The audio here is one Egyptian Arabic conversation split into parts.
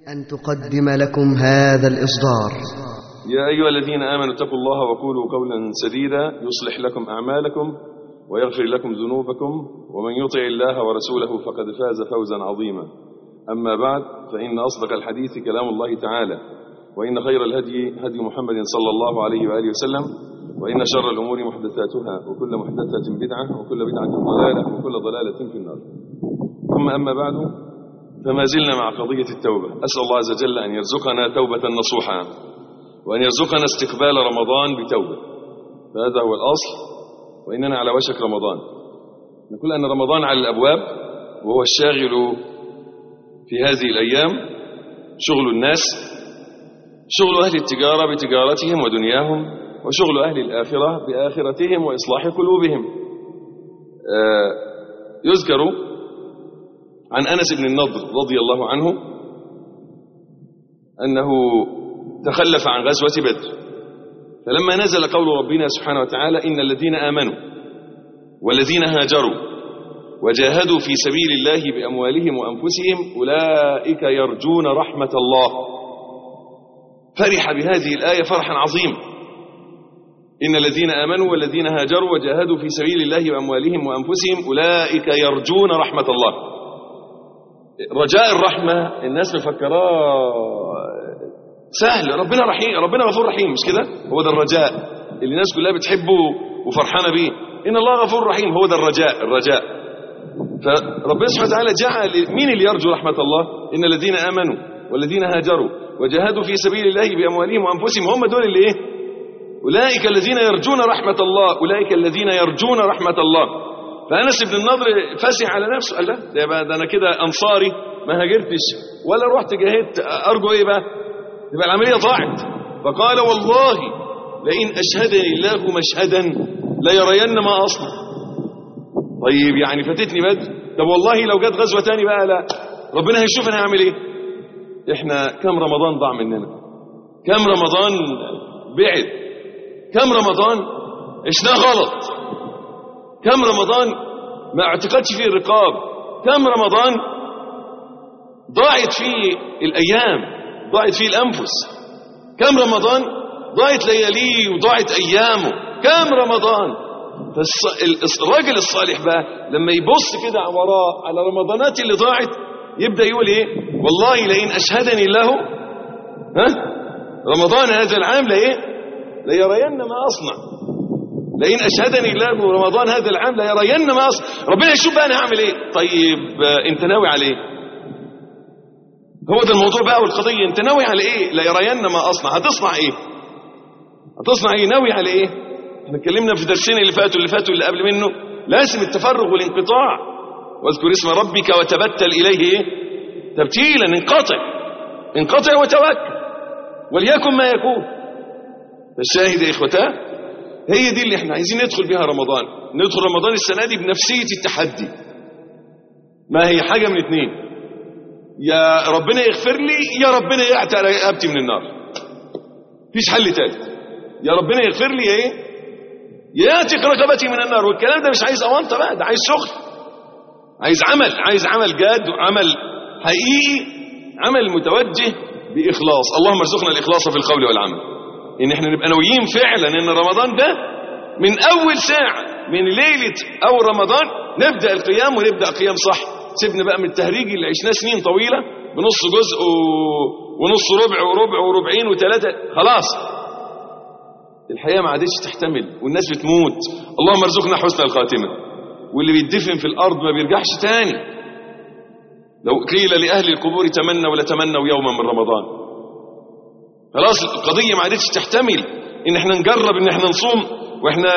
أن تقدم لكم هذا الإصدار يا أيها الذين آمنوا اتقوا الله وقولوا قولا سديدا يصلح لكم أعمالكم ويغفر لكم ذنوبكم ومن يطع الله ورسوله فقد فاز فوزا عظيما أما بعد فإن أصدق الحديث كلام الله تعالى وإن خير الهدي هدي محمد صلى الله عليه وآله وسلم وإن شر الأمور محدثاتها وكل محدثة بدعة وكل بدعة ضلالة وكل ضلالة في النار ثم أما بعد فما زلنا مع قضية التوبة أسأل الله عز وجل أن يرزقنا توبة نصوحا وأن يرزقنا استقبال رمضان بتوبة فهذا هو الأصل وإننا على وشك رمضان نقول أن رمضان على الأبواب وهو الشاغل في هذه الأيام شغل الناس شغل أهل التجارة بتجارتهم ودنياهم وشغل أهل الآخرة بآخرتهم وإصلاح قلوبهم آه يذكر عن أنس بن النضر رضي الله عنه أنه تخلف عن غزوة بدر فلما نزل قول ربنا سبحانه وتعالى إن الذين آمنوا والذين هاجروا وجاهدوا في سبيل الله بأموالهم وأنفسهم أولئك يرجون رحمة الله فرح بهذه الآية فرحا عظيما إن الذين آمنوا والذين هاجروا وجاهدوا في سبيل الله بأموالهم وأنفسهم أولئك يرجون رحمة الله رجاء الرحمة الناس مفكراه سهل ربنا رحيم ربنا غفور رحيم مش كده هو ده الرجاء اللي الناس كلها بتحبه وفرحانه بيه ان الله غفور رحيم هو ده الرجاء الرجاء فربنا سبحانه وتعالى جعل مين اللي يرجو رحمه الله ان الذين امنوا والذين هاجروا وجاهدوا في سبيل الله باموالهم وانفسهم هم دول اللي ايه اولئك الذين يرجون رحمه الله اولئك الذين يرجون رحمه الله فانس بن النضر فسع على نفسه قال لا ده, بقى ده انا كده انصاري ما هاجرتش ولا رحت جاهدت ارجو ايه بقى يبقى العملية ضاعت فقال والله لئن أشهدني الله مشهدا ليرين ما أصنع طيب يعني فاتتني بدر طب والله لو جت غزوة تاني بقى لا ربنا هيشوف انا هعمل ايه احنا كم رمضان ضاع مننا كم رمضان بعد كم رمضان عشناه غلط كم رمضان ما اعتقدش فيه الرقاب كم رمضان ضاعت فيه الايام ضاعت فيه الأنفس كم رمضان ضاعت لياليه وضاعت أيامه كم رمضان فالراجل الصالح بقى لما يبص كده وراه على رمضانات اللي ضاعت يبدأ يقول ايه والله لئن أشهدني الله ها رمضان هذا العام لإيه ليرين ما أصنع لئن أشهدني الله رمضان هذا العام ليرين ما أصنع ربنا يشوف بقى أنا هعمل إيه طيب انت ناوي عليه هو ده الموضوع بقى والقضية انت ناوي على ايه لا يرين ما اصنع هتصنع ايه هتصنع ايه ناوي على ايه احنا اتكلمنا في درسين اللي فاتوا اللي فاتوا اللي قبل منه لازم التفرغ والانقطاع واذكر اسم ربك وتبتل اليه ايه تبتيلا انقطع انقطع وتوكل وليكن ما يكون فالشاهد يا اخوتاه هي دي اللي احنا عايزين ندخل بها رمضان ندخل رمضان السنه دي بنفسيه التحدي ما هي حاجه من اتنين يا ربنا يغفر لي يا ربنا يعتق رقبتي من النار مفيش حل تالت يا ربنا يغفر لي ايه ياتق رقبتي من النار والكلام ده مش عايز اونطه بقى ده عايز شغل عايز عمل عايز عمل جاد وعمل حقيقي عمل متوجه باخلاص اللهم ارزقنا الاخلاص في القول والعمل ان احنا نبقى ناويين فعلا ان رمضان ده من اول ساعه من ليله اول رمضان نبدا القيام ونبدا قيام صح سيبنا بقى من التهريج اللي عشناه سنين طويلة بنص جزء و... ونص ربع وربع وربعين وثلاثة خلاص الحياة ما عادتش تحتمل والناس بتموت اللهم ارزقنا حسن الخاتمة واللي بيدفن في الأرض ما بيرجعش تاني لو قيل لأهل القبور تمنوا لتمنوا يوما من رمضان خلاص القضية ما عادتش تحتمل ان احنا نجرب ان احنا نصوم واحنا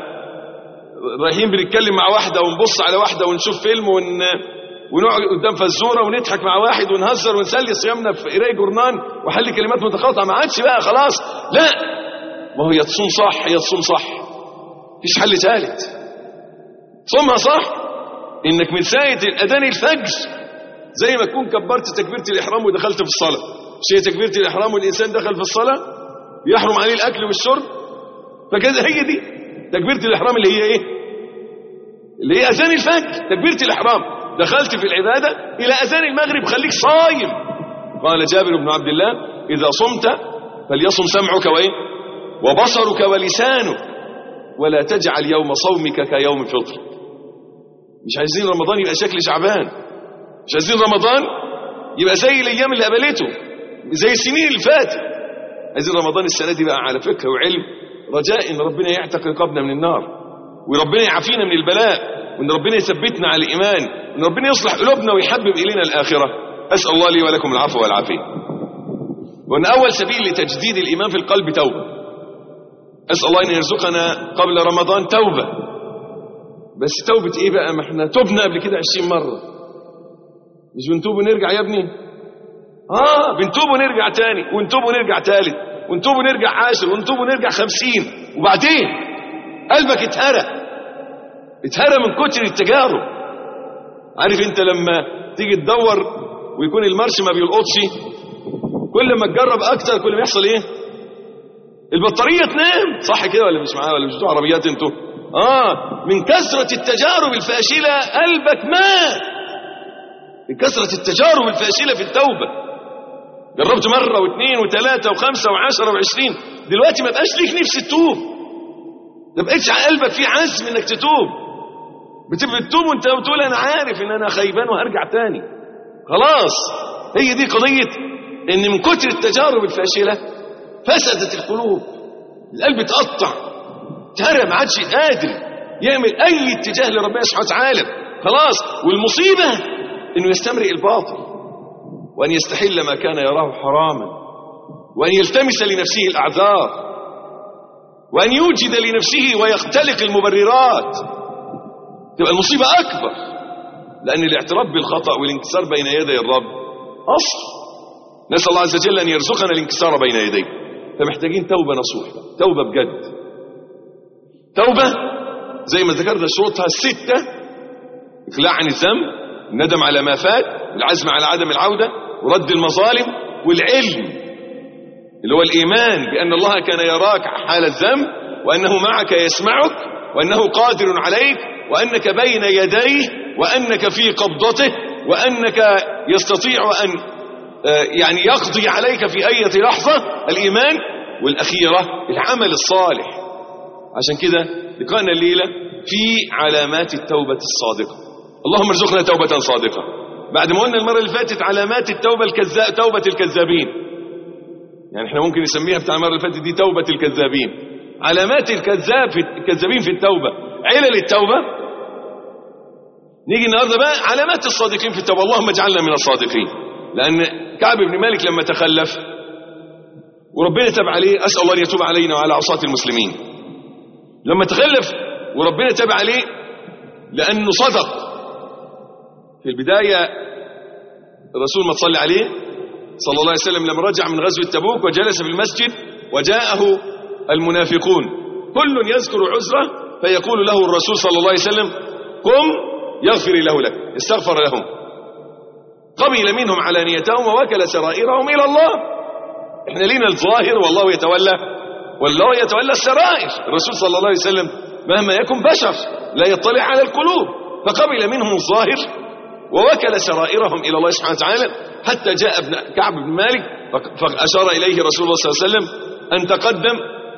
رايحين بنتكلم مع واحدة ونبص على واحدة ونشوف فيلم ون... ونقعد قدام فزوره ونضحك مع واحد ونهزر ونسلي صيامنا في قرايه جورنان وحل كلمات متقاطعه ما عادش بقى خلاص لا ما هو يا تصوم صح يا تصوم صح مفيش حل ثالث صومها صح انك من ساعه الاذان الفجر زي ما تكون كبرت تكبيره الاحرام ودخلت في الصلاه مش هي تكبيره الاحرام والانسان دخل في الصلاه يحرم عليه الاكل والشرب فكذا هي دي تكبيره الاحرام اللي هي ايه اللي هي اذان الفجر تكبيره الاحرام دخلت في العبادة إلى أذان المغرب خليك صايم قال جابر بن عبد الله إذا صمت فليصم سمعك وإيه وبصرك ولسانك ولا تجعل يوم صومك كيوم فطرك مش عايزين رمضان يبقى شكل شعبان مش عايزين رمضان يبقى زي الايام اللي قبلته زي السنين اللي فاتت عايزين رمضان السنه دي بقى على فكره وعلم رجاء ان ربنا يعتق رقابنا من النار وربنا يعافينا من البلاء وان ربنا يثبتنا على الايمان وان ربنا يصلح قلوبنا ويحبب الينا الاخره اسال الله لي ولكم العفو والعافيه وان اول سبيل لتجديد الايمان في القلب توبه اسال الله ان يرزقنا قبل رمضان توبه بس توبة ايه بقى ما احنا تبنا قبل كده عشرين مرة مش بنتوب ونرجع يا ابني اه بنتوب ونرجع تاني ونتوب ونرجع تالت ونتوب ونرجع عاشر ونتوب ونرجع خمسين وبعدين قلبك اتهرى اتهرى من كتر التجارب عارف انت لما تيجي تدور ويكون المرش ما بيلقطش كل ما تجرب اكتر كل ما يحصل ايه البطارية تنام صح كده ولا مش معايا ولا مش بتوع عربيات انتوا آه من كثرة التجارب الفاشلة قلبك مات من كثرة التجارب الفاشلة في التوبة جربت مرة واثنين وثلاثة وخمسة وعشرة وعشرين دلوقتي ما بقاش ليك نفس تتوب ما بقتش قلبك فيه عزم انك تتوب بتبقى تتوب وانت بتقول انا عارف ان انا خيبان وهرجع تاني خلاص هي دي قضية ان من كتر التجارب الفاشلة فسدت القلوب القلب اتقطع ترى ما عادش قادر يعمل اي اتجاه لربنا سبحانه وتعالى خلاص والمصيبه انه يستمرئ الباطل وان يستحل ما كان يراه حراما وان يلتمس لنفسه الاعذار وان يوجد لنفسه ويختلق المبررات تبقى المصيبه اكبر لان الاعتراف بالخطا والانكسار بين يدي الرب اصل نسال الله عز وجل ان يرزقنا الانكسار بين يديه فمحتاجين توبه نصوح توبه بجد توبة زي ما ذكرنا شروطها الستة إقلاع عن الذنب الندم على ما فات العزم على عدم العودة ورد المظالم والعلم اللي هو الإيمان بأن الله كان يراك حال الذنب وأنه معك يسمعك وأنه قادر عليك وأنك بين يديه وأنك في قبضته وأنك يستطيع أن يعني يقضي عليك في أي لحظة الإيمان والأخيرة العمل الصالح عشان كده لقاءنا الليلة في علامات التوبة الصادقة اللهم ارزقنا توبة صادقة بعد ما قلنا المرة اللي فاتت علامات التوبة الكذاب توبة الكذابين يعني احنا ممكن نسميها بتاع المرة اللي فاتت دي توبة الكذابين علامات الكذاب في الكذابين في التوبة علل التوبة نيجي النهارده بقى علامات الصادقين في التوبة اللهم اجعلنا من الصادقين لأن كعب بن مالك لما تخلف وربنا تاب عليه أسأل الله أن يتوب علينا وعلى عصاة المسلمين لما تخلف وربنا تاب عليه لأنه صدق في البداية الرسول ما تصلي عليه صلى الله عليه وسلم لما رجع من غزوة تبوك وجلس في المسجد وجاءه المنافقون كل يذكر عذره فيقول له الرسول صلى الله عليه وسلم قم يغفر له لك استغفر لهم قبل منهم علانيتهم ووكل سرائرهم إلى الله احنا لينا الظاهر والله يتولى والله يتولى السرائر الرسول صلى الله عليه وسلم مهما يكن بشر لا يطلع على القلوب فقبل منهم الظاهر ووكل سرائرهم إلى الله سبحانه وتعالى حتى جاء ابن كعب بن مالك فأشار إليه رسول الله صلى الله عليه وسلم أن تقدم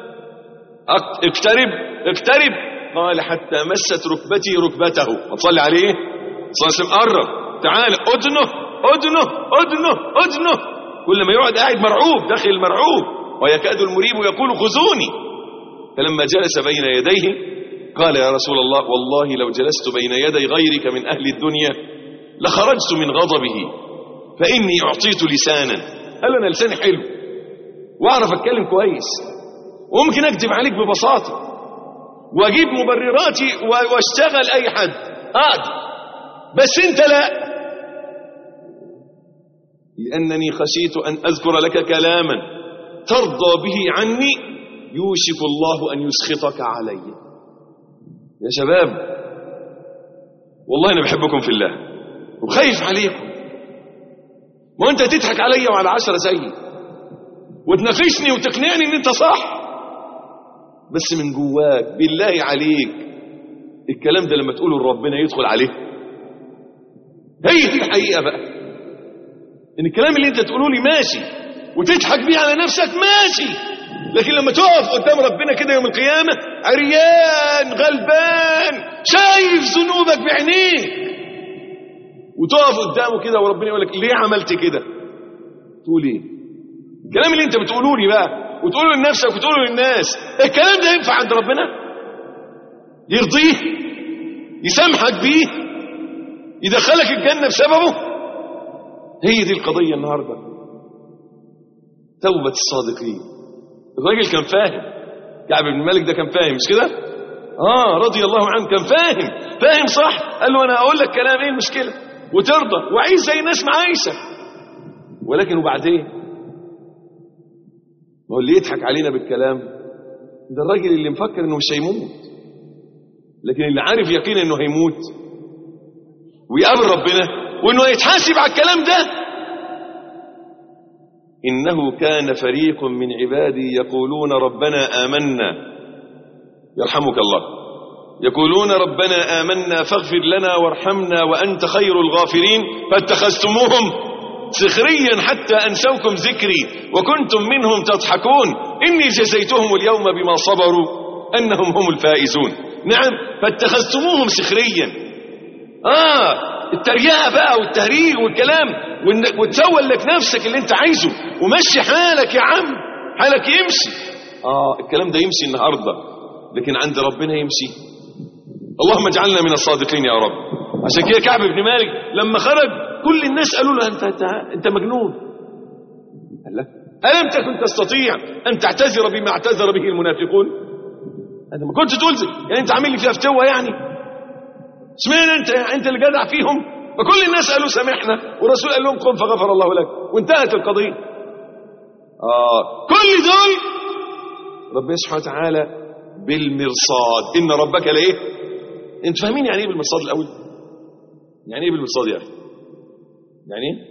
اقترب اقترب قال حتى مست ركبتي ركبته وصلي عليه صلى الله عليه وسلم قرب تعال أدنه أدنه أدنه أدنه كل ما يقعد قاعد مرعوب داخل مرعوب ويكاد المريب يقول خذوني فلما جلس بين يديه قال يا رسول الله والله لو جلست بين يدي غيرك من أهل الدنيا لخرجت من غضبه فإني أعطيت لسانا قال أنا لساني حلو وأعرف أتكلم كويس وممكن أكذب عليك ببساطة وأجيب مبرراتي واشتغل أي حد أقدر بس أنت لا لأنني خشيت أن أذكر لك كلاما ترضى به عني يوشك الله أن يسخطك علي يا شباب والله أنا بحبكم في الله وخايف عليكم ما أنت تضحك عليا وعلى عشرة زيي وتنافسني وتقنعني ان انت صح بس من جواك بالله عليك الكلام ده لما تقوله لربنا يدخل عليه هي دي الحقيقة بقى ان الكلام اللي انت تقوله لي ماشي وتضحك بيه على نفسك ماشي لكن لما تقف قدام ربنا كده يوم القيامة عريان غلبان شايف ذنوبك بعينيك وتقف قدامه كده وربنا يقول لك ليه عملت كده تقول ايه الكلام اللي انت بتقوله لي بقى وتقوله لنفسك وتقوله للناس الكلام ده ينفع عند ربنا يرضيه يسامحك بيه يدخلك الجنة بسببه هي دي القضية النهاردة توبة الصادقين الراجل كان فاهم كعب بن مالك ده كان فاهم مش كده اه رضي الله عنه كان فاهم فاهم صح قال له انا اقول لك كلام ايه المشكلة وترضى وعيش زي الناس معايشة ولكن وبعدين ما هو اللي يضحك علينا بالكلام ده الراجل اللي مفكر انه مش هيموت لكن اللي عارف يقين انه هيموت ويقابل ربنا وانه هيتحاسب على الكلام ده انه كان فريق من عبادي يقولون ربنا آمنا يرحمك الله يقولون ربنا آمنا فاغفر لنا وارحمنا وأنت خير الغافرين فاتخذتموهم سخريا حتى أنسوكم ذكري وكنتم منهم تضحكون إني جزيتهم اليوم بما صبروا أنهم هم الفائزون نعم فاتخذتموهم سخريا آه التريقة بقى والتهريج والكلام وإنك- وتسول لك نفسك اللي انت عايزه ومشي حالك يا عم حالك يمشي آه الكلام ده يمشي النهاردة لكن عند ربنا يمشي اللهم اجعلنا من الصادقين يا رب عشان كده كعب بن مالك لما خرج كل الناس قالوا له انت انت, انت مجنون قال لا ألم تكن تستطيع أن تعتذر بما اعتذر به المنافقون أنت ما كنت تقول زي يعني أنت عامل لي فيها فتوة يعني اشمعنى أنت انت اللي جدع فيهم فكل الناس قالوا سامحنا والرسول قال لهم قم فغفر الله لك وانتهت القضية آه كل دول ربنا سبحانه وتعالى بالمرصاد إن ربك لإيه انت فاهمين يعني ايه بالمرصاد الأول يعني ايه بالمرصاد يا أخي يعني ايه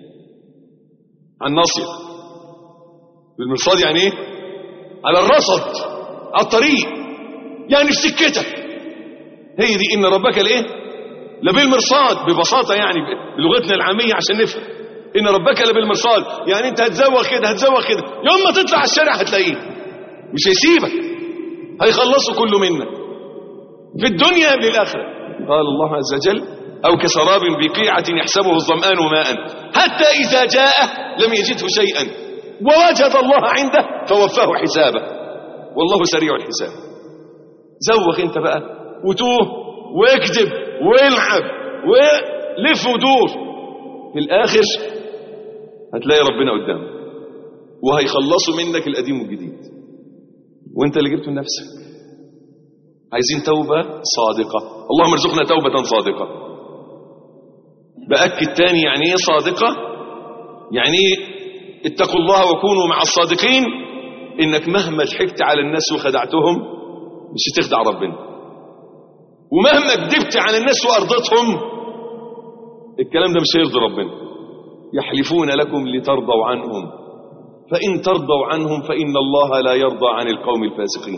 عن ناصية بالمرصاد يعني ايه على الرصد على الطريق يعني في سكتك هي دي ان ربك الايه لبالمرصاد ببساطة يعني بلغتنا العامية عشان نفهم ان ربك لبالمرصاد يعني انت هتزوغ كده هتزوغ كده يوم ما تطلع على الشارع هتلاقيه مش هيسيبك هيخلصوا كله منك في الدنيا قبل الآخرة قال الله عز وجل أو كسراب بقيعة يحسبه الظمآن ماء حتى إذا جاء لم يجده شيئا ووجد الله عنده فوفاه حسابه والله سريع الحساب زوغ انت بقى وتوه واكذب والعب ولف ودور في الآخر هتلاقي ربنا قدامك وهيخلصوا منك القديم والجديد وانت اللي جبته لنفسك عايزين توبة صادقة اللهم ارزقنا توبة صادقة بأكد تاني يعني ايه صادقة يعني ايه اتقوا الله وكونوا مع الصادقين انك مهما ضحكت على الناس وخدعتهم مش هتخدع ربنا ومهما كذبت على الناس وارضتهم الكلام ده مش هيرضي ربنا يحلفون لكم لترضوا عنهم فإن ترضوا عنهم فإن الله لا يرضى عن القوم الفاسقين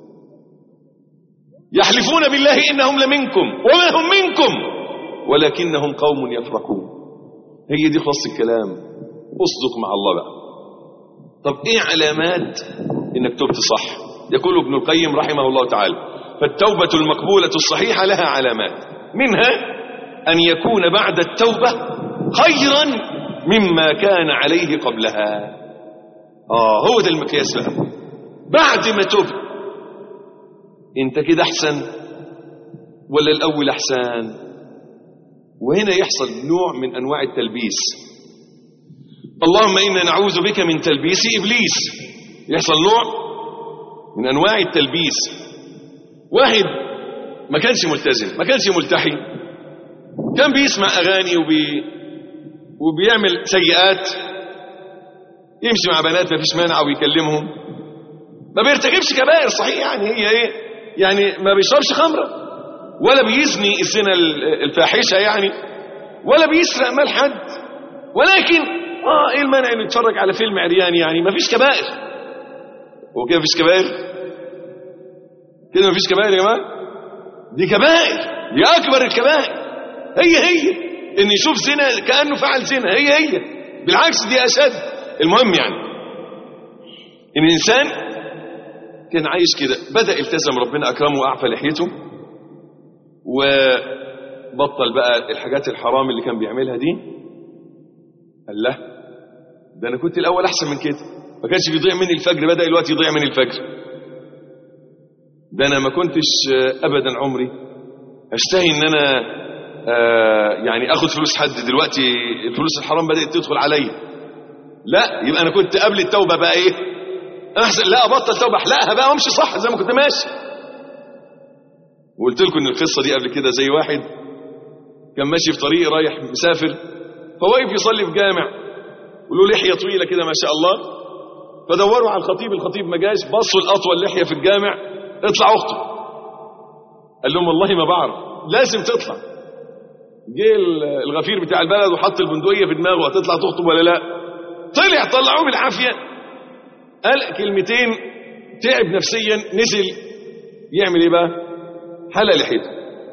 يحلفون بالله إنهم لمنكم وما هم منكم ولكنهم قوم يفرقون هي دي خلاص الكلام اصدق مع الله بقى طب ايه علامات انك تبت صح يقول ابن القيم رحمه الله تعالى فالتوبة المقبولة الصحيحة لها علامات منها أن يكون بعد التوبة خيرا مما كان عليه قبلها آه هو ده المقياس بقى بعد ما تب انت كده احسن ولا الاول احسن وهنا يحصل نوع من انواع التلبيس اللهم انا نعوذ بك من تلبيس ابليس يحصل نوع من انواع التلبيس واحد ما كانش ملتزم ما كانش ملتحي كان بيسمع اغاني وبي وبيعمل سيئات يمشي مع بنات ما فيش مانع ويكلمهم ما بيرتكبش كبائر صحيح يعني هي ايه يعني ما بيشربش خمره ولا بيزني الزنا الفاحشه يعني ولا بيسرق مال حد ولكن اه ايه المانع انه يتفرج على فيلم عريان يعني ما فيش كبائر هو كده مفيش كبائر كده مفيش كبائر يا جماعه دي كبائر دي اكبر الكبائر هي هي ان يشوف زنا كانه فعل زنا هي هي بالعكس دي اشد المهم يعني ان الانسان كان عايش كده بدا التزم ربنا اكرمه واعفى لحيته وبطل بقى الحاجات الحرام اللي كان بيعملها دي قال له ده انا كنت الاول احسن من كده ما كانش بيضيع مني الفجر بدا الوقت يضيع مني الفجر ده انا ما كنتش ابدا عمري اشتهي ان انا آه يعني اخد فلوس حد دلوقتي الفلوس الحرام بدات تدخل عليا لا يبقى انا كنت قبل التوبه بقى ايه احسن لا ابطل توبه احلقها بقى وامشي صح زي ما كنت ماشي وقلت لكم ان القصه دي قبل كده زي واحد كان ماشي في طريق رايح مسافر فواقف يصلي في جامع وله لحيه طويله كده ما شاء الله فدوروا على الخطيب الخطيب ما جاش بصوا الاطول لحيه في الجامع اطلع اخته قال لهم والله ما بعرف لازم تطلع جه الغفير بتاع البلد وحط البندقيه في دماغه هتطلع تخطب ولا لا طلع طلعوه بالعافيه قال كلمتين تعب نفسيا نزل يعمل ايه بقى حلق لحيته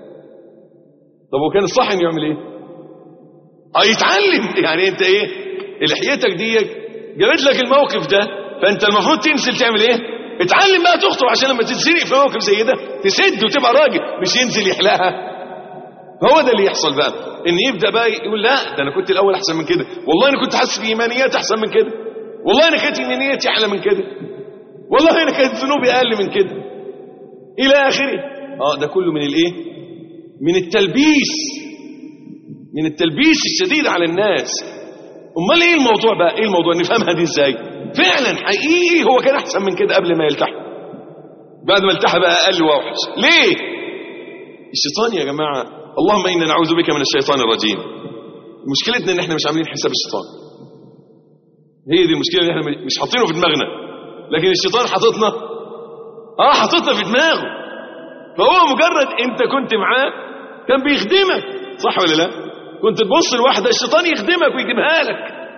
طب وكان الصح انه يعمل ايه اه يتعلم يعني انت ايه لحيتك دي جابت لك الموقف ده فانت المفروض تنزل تعمل ايه اتعلم بقى تخطب عشان لما تتزنق في موقف زي ده تسد وتبقى راجل مش ينزل يحلقها هو ده اللي يحصل بقى ان يبدا بقى يقول لا ده انا كنت الاول احسن من كده والله انا كنت حاسس بايمانيات احسن من كده والله انا كانت ايمانياتي اعلى من كده والله انا كانت ذنوبي اقل من كده الى اخره اه ده كله من الايه من التلبيس من التلبيس الشديد على الناس امال ايه الموضوع بقى ايه الموضوع نفهمها دي ازاي فعلا حقيقي هو كان احسن من كده قبل ما يلتحق بعد ما التحق بقى اقل واوحش ليه الشيطان يا جماعه اللهم انا نعوذ بك من الشيطان الرجيم مشكلتنا ان احنا مش عاملين حساب الشيطان هي دي المشكله اللي احنا مش حاطينه في دماغنا لكن الشيطان حاططنا اه حاططنا في دماغه فهو مجرد انت كنت معاه كان بيخدمك صح ولا لا كنت تبص لواحده الشيطان يخدمك ويجيبها لك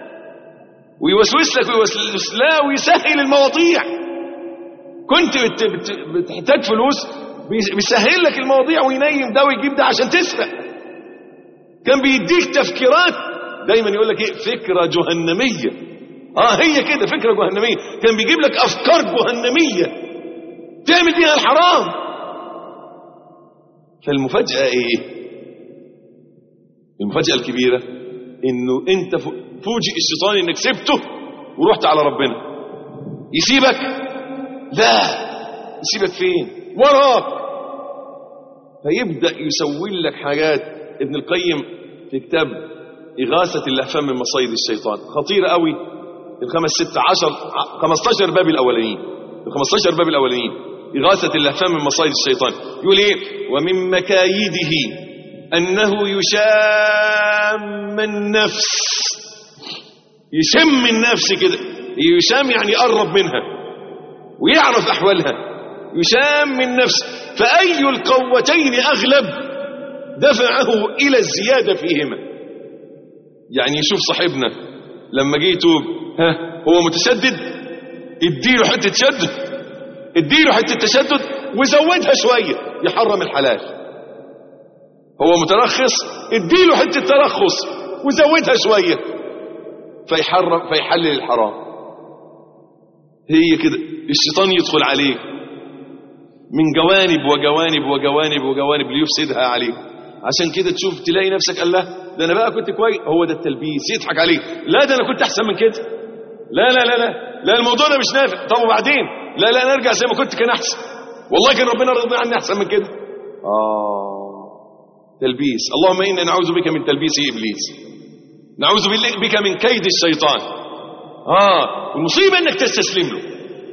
ويوسوس لك ويوسوس لا ويسهل المواضيع كنت بت بت بتحتاج فلوس بيسهل لك المواضيع وينيم ده ويجيب ده عشان تسرق كان بيديك تفكيرات دايما يقول لك ايه فكره جهنميه اه هي كده فكره جهنميه كان بيجيب لك افكار جهنميه تعمل بيها الحرام فالمفاجاه ايه المفاجاه الكبيره انه انت فوجئ الشيطان انك سبته ورحت على ربنا يسيبك لا يسيبك فين وراك فيبدا يسوي لك حاجات ابن القيم في كتاب إغاثة اللهفان من مصايد الشيطان خطيرة قوي الخمس ست عشر خمستاشر باب الأولانيين الخمستاشر باب الأولانيين إغاثة اللهفان من مصايد الشيطان يقول إيه ومن مكايده أنه يشام النفس يشم النفس كده يشام يعني يقرب منها ويعرف أحوالها يشام النفس فأي القوتين أغلب دفعه إلى الزيادة فيهما يعني يشوف صاحبنا لما جه يتوب ها هو متشدد اديله حته تشدد اديله حته تشدد وزودها شويه يحرم الحلال هو مترخص اديله حته ترخص وزودها شويه فيحرم فيحلل الحرام هي كده الشيطان يدخل عليه من جوانب وجوانب وجوانب وجوانب ليفسدها عليه عشان كده تشوف تلاقي نفسك الله ده انا بقى كنت كويس هو ده التلبيس يضحك عليك لا ده انا كنت احسن من كده لا لا لا لا لا الموضوع ده مش نافع طب وبعدين لا لا نرجع زي ما كنت كان احسن والله كان ربنا رضي عني احسن من كده اه تلبيس اللهم انا نعوذ بك من تلبيس ابليس نعوذ بك من كيد الشيطان اه المصيبه انك تستسلم له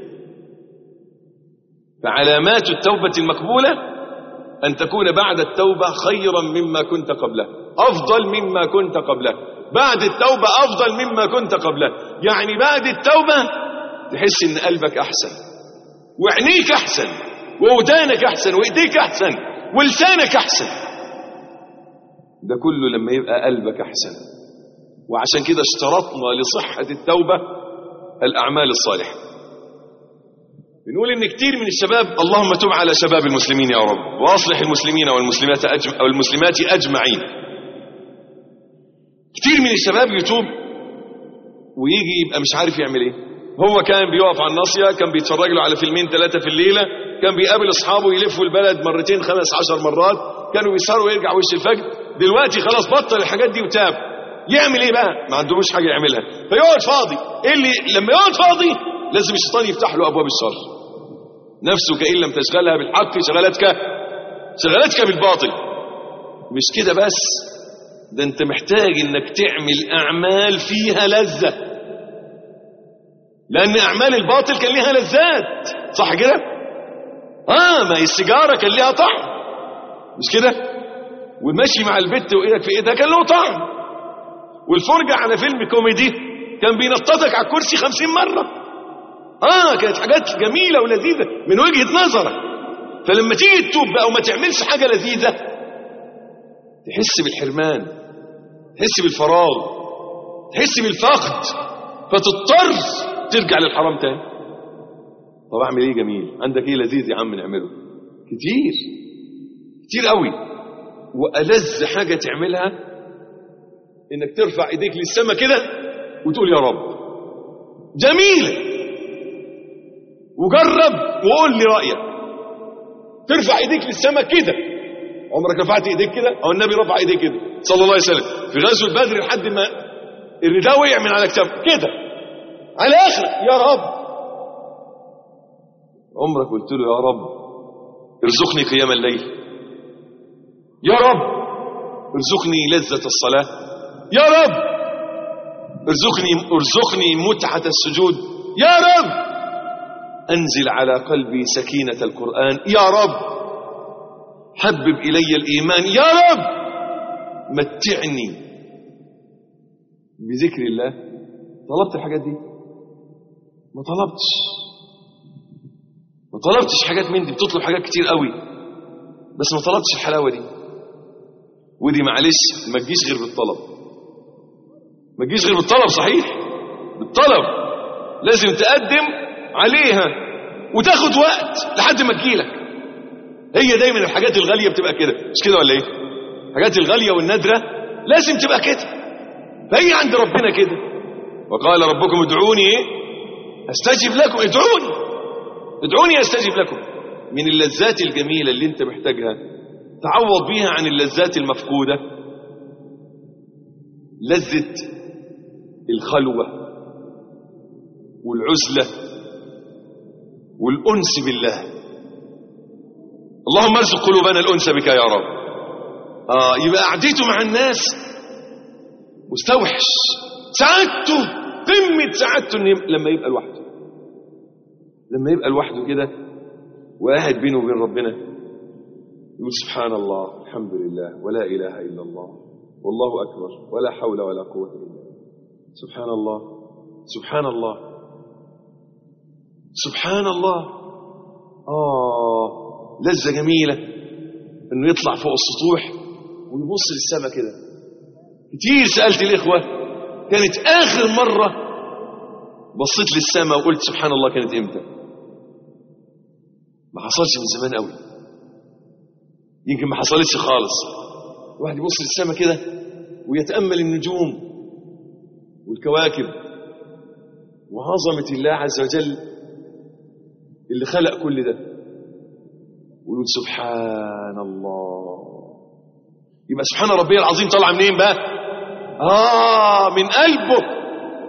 فعلامات التوبه المقبوله أن تكون بعد التوبة خيرا مما كنت قبله أفضل مما كنت قبله بعد التوبة أفضل مما كنت قبله يعني بعد التوبة تحس إن قلبك أحسن وعينيك أحسن وودانك أحسن وإيديك أحسن ولسانك أحسن ده كله لما يبقى قلبك أحسن وعشان كده اشترطنا لصحة التوبة الأعمال الصالحة بنقول ان كتير من الشباب اللهم تب على شباب المسلمين يا رب واصلح المسلمين والمسلمات أجم... والمسلمات اجمعين كتير من الشباب يتوب ويجي يبقى مش عارف يعمل ايه هو كان بيقف على الناصيه كان بيتفرج له على فيلمين ثلاثه في الليله كان بيقابل اصحابه يلفوا البلد مرتين خمس عشر مرات كانوا بيسهروا ويرجع وش الفجر دلوقتي خلاص بطل الحاجات دي وتاب يعمل ايه بقى ما عندهوش حاجه يعملها فيقعد فاضي ايه اللي لما يقعد فاضي لازم الشيطان يفتح له ابواب الشر نفسك ان لم تشغلها بالحق شغلتك شغلتك بالباطل مش كده بس ده انت محتاج انك تعمل اعمال فيها لذة لان اعمال الباطل كان لها لذات صح كده اه ما هي السيجارة كان لها طعم مش كده والمشي مع البت وايدك في ايدها كان له طعم والفرجة على فيلم كوميدي كان بينططك على الكرسي خمسين مرة اه كانت حاجات جميلة ولذيذة من وجهة نظرك فلما تيجي تتوب بقى وما تعملش حاجة لذيذة تحس بالحرمان تحس بالفراغ تحس بالفقد فتضطر ترجع للحرام تاني طب اعمل ايه جميل عندك ايه لذيذ يا عم نعمله كتير كتير قوي والذ حاجه تعملها انك ترفع ايديك للسماء كده وتقول يا رب جميله وجرب وقول لي رايك ترفع ايديك للسماء كده عمرك رفعت ايديك كده او النبي رفع ايديه كده صلى الله عليه وسلم في غزوه بدر لحد ما الرداء وقع من على كتافه كده على اخر يا رب عمرك قلت له يا رب ارزقني قيام الليل يا رب ارزقني لذة الصلاة يا رب ارزقني ارزقني متعة السجود يا رب انزل على قلبي سكينة القرآن يا رب حبب إلي الإيمان يا رب متعني بذكر الله طلبت الحاجات دي ما طلبتش ما طلبتش حاجات من دي بتطلب حاجات كتير قوي بس ما طلبتش الحلاوة دي ودي معلش ما تجيش غير بالطلب ما تجيش غير بالطلب صحيح بالطلب لازم تقدم عليها وتاخد وقت لحد ما تجيلك هي دايما الحاجات الغالية بتبقى كده مش كده ولا ايه الحاجات الغالية والنادرة لازم تبقى كده فهي عند ربنا كده وقال ربكم ادعوني ايه استجب لكم ادعوني ادعوني استجب لكم من اللذات الجميلة اللي انت محتاجها تعوض بيها عن اللذات المفقودة لذة الخلوة والعزلة والأنس بالله اللهم ارزق قلوبنا الأنس بك يا رب آه يبقى قعدته مع الناس مستوحش سعادته قمة سعادته لما يبقى لوحده لما يبقى لوحده كده وقاعد بينه وبين ربنا يقول سبحان الله الحمد لله ولا إله إلا الله والله أكبر ولا حول ولا قوة إلا بالله سبحان الله سبحان الله سبحان الله آه لذة جميلة إنه يطلع فوق السطوح ويبص للسماء كده كتير سألت الإخوة كانت آخر مرة بصيت للسماء وقلت سبحان الله كانت إمتى ما حصلش من زمان قوي يمكن ما حصلتش خالص واحد يبص للسماء كده ويتأمل النجوم والكواكب وعظمة الله عز وجل اللي خلق كل ده ويقول سبحان الله يبقى سبحان ربي العظيم طالعه منين بقى آه من قلبه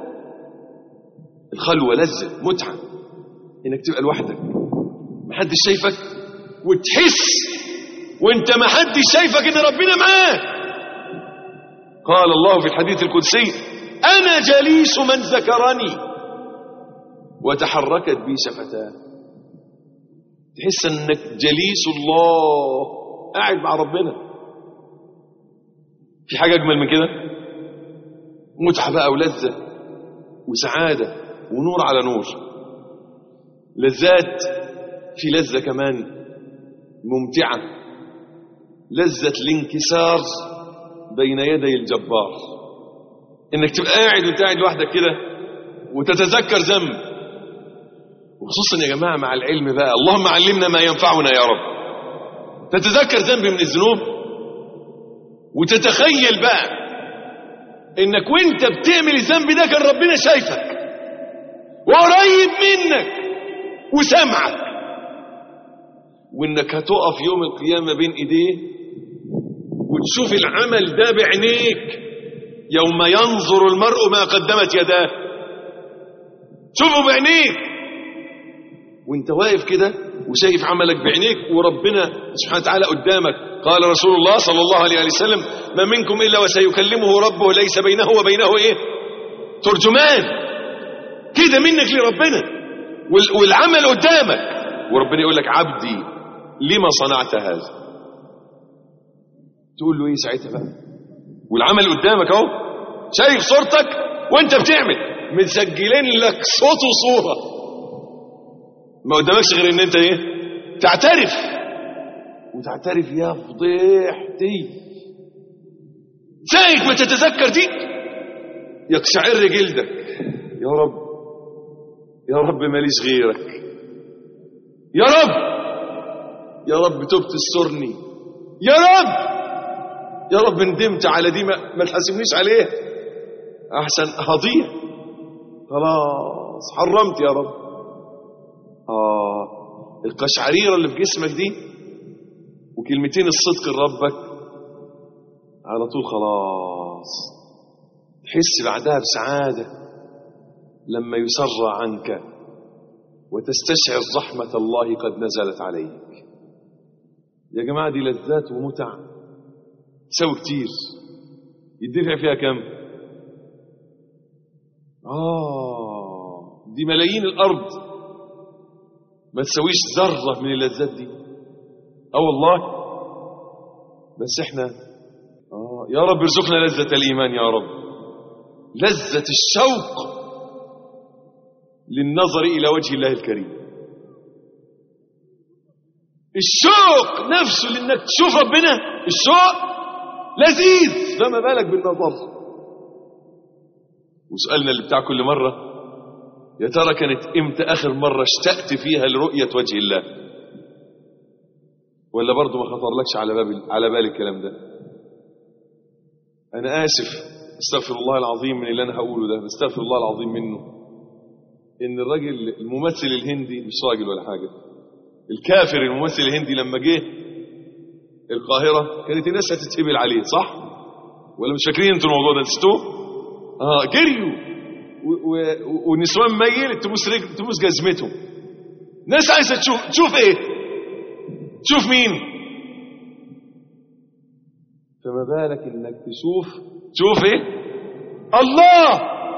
الخلوة لذة متعة انك تبقى لوحدك محدش شايفك وتحس وانت محدش شايفك ان ربنا معاك قال الله في الحديث القدسي انا جليس من ذكرني وتحركت بي شفتاه تحس انك جليس الله قاعد مع ربنا في حاجة اجمل من كده متعة بقى ولذة وسعادة ونور على نور لذات في لذة كمان ممتعة لذة الانكسار بين يدي الجبار انك تبقى قاعد وانت قاعد لوحدك كده وتتذكر ذنب وخصوصا يا جماعة مع العلم بقى اللهم علمنا ما ينفعنا يا رب تتذكر ذنب من الذنوب وتتخيل بقى انك وانت بتعمل الذنب ده كان ربنا شايفك وقريب منك وسامعك وانك هتقف يوم القيامة بين ايديه وتشوف العمل ده بعينيك يوم ينظر المرء ما قدمت يداه شوفه بعينيك وانت واقف كده وشايف عملك بعينيك وربنا سبحانه وتعالى قدامك قال رسول الله صلى الله عليه وسلم ما منكم الا وسيكلمه ربه ليس بينه وبينه ايه ترجمان كده منك لربنا وال- والعمل قدامك وربنا يقول لك عبدي لما صنعت هذا تقول له ايه ساعتها بقى والعمل قدامك اهو شايف صورتك وانت بتعمل مسجلين لك صوت وصوره ما قدامكش غير ان انت ايه تعترف وتعترف يا فضيحتي ساعة ما تتذكر دي يقشعر جلدك يا رب يا رب ماليش غيرك يا رب يا رب تبت استرني يا رب يا رب ندمت على دي ما, ما تحاسبنيش عليها احسن هضيع خلاص حرمت يا رب اه القشعريره اللي في جسمك دي وكلمتين الصدق لربك على طول خلاص تحس بعدها بسعاده لما يسرى عنك وتستشعر رحمه الله قد نزلت عليك يا جماعه دي لذات ومتع تساوي كتير يدفع فيها كم آه دي ملايين الأرض ما تسويش ذرة من اللذات دي اه والله بس احنا آه يا رب ارزقنا لذة الإيمان يا رب لذة الشوق للنظر إلى وجه الله الكريم الشوق نفسه لانك تشوف ربنا الشوق لذيذ فما بالك بالنظر وسؤالنا اللي بتاع كل مرة يا ترى كانت امتى اخر مرة اشتقت فيها لرؤية وجه الله ولا برضه ما خطرلكش على باب على بال الكلام ده انا اسف استغفر الله العظيم من اللي انا هقوله ده استغفر الله العظيم منه ان الراجل الممثل الهندي مش راجل ولا حاجه الكافر الممثل الهندي لما جه القاهره كانت الناس هتتهبل عليه صح ولا مش فاكرين انتوا الموضوع ده نسيتوه اه جريوا و- و- والنسوان ميل تبوس رجل تبوس جزمته ناس عايزه تشوف تشوف ايه تشوف مين فما بالك انك تشوف تشوف ايه الله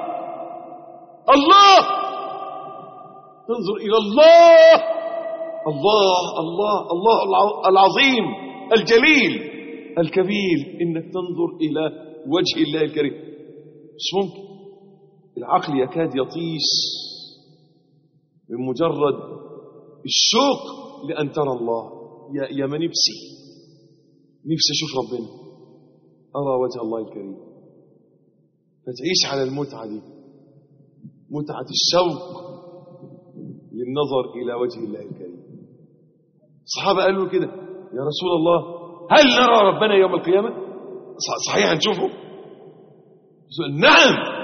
الله تنظر الى الله الله الله الله الع- العظيم الجليل الكبير انك تنظر الى وجه الله الكريم مش ممكن العقل يكاد يطيش من مجرد الشوق لأن ترى الله يا, يا ما نفسي نفسي أشوف ربنا أرى وجه الله الكريم فتعيش على المتعة دي متعة الشوق للنظر إلى وجه الله الكريم الصحابة قالوا كده يا رسول الله هل نرى ربنا يوم القيامة ص- صحيح هنشوفه نعم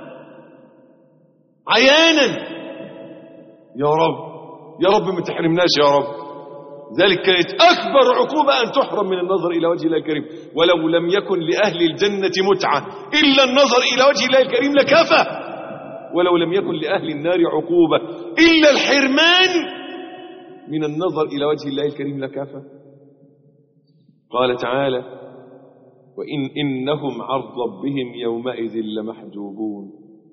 عيانا يا رب يا رب ما تحرمناش يا رب ذلك كانت أكبر عقوبة أن تحرم من النظر إلى وجه الله الكريم ولو لم يكن لأهل الجنة متعة إلا النظر إلى وجه الله الكريم لكفى ولو لم يكن لأهل النار عقوبة إلا الحرمان من النظر إلى وجه الله الكريم لكفى قال تعالى وإن إنهم عن ربهم يومئذ لمحجوبون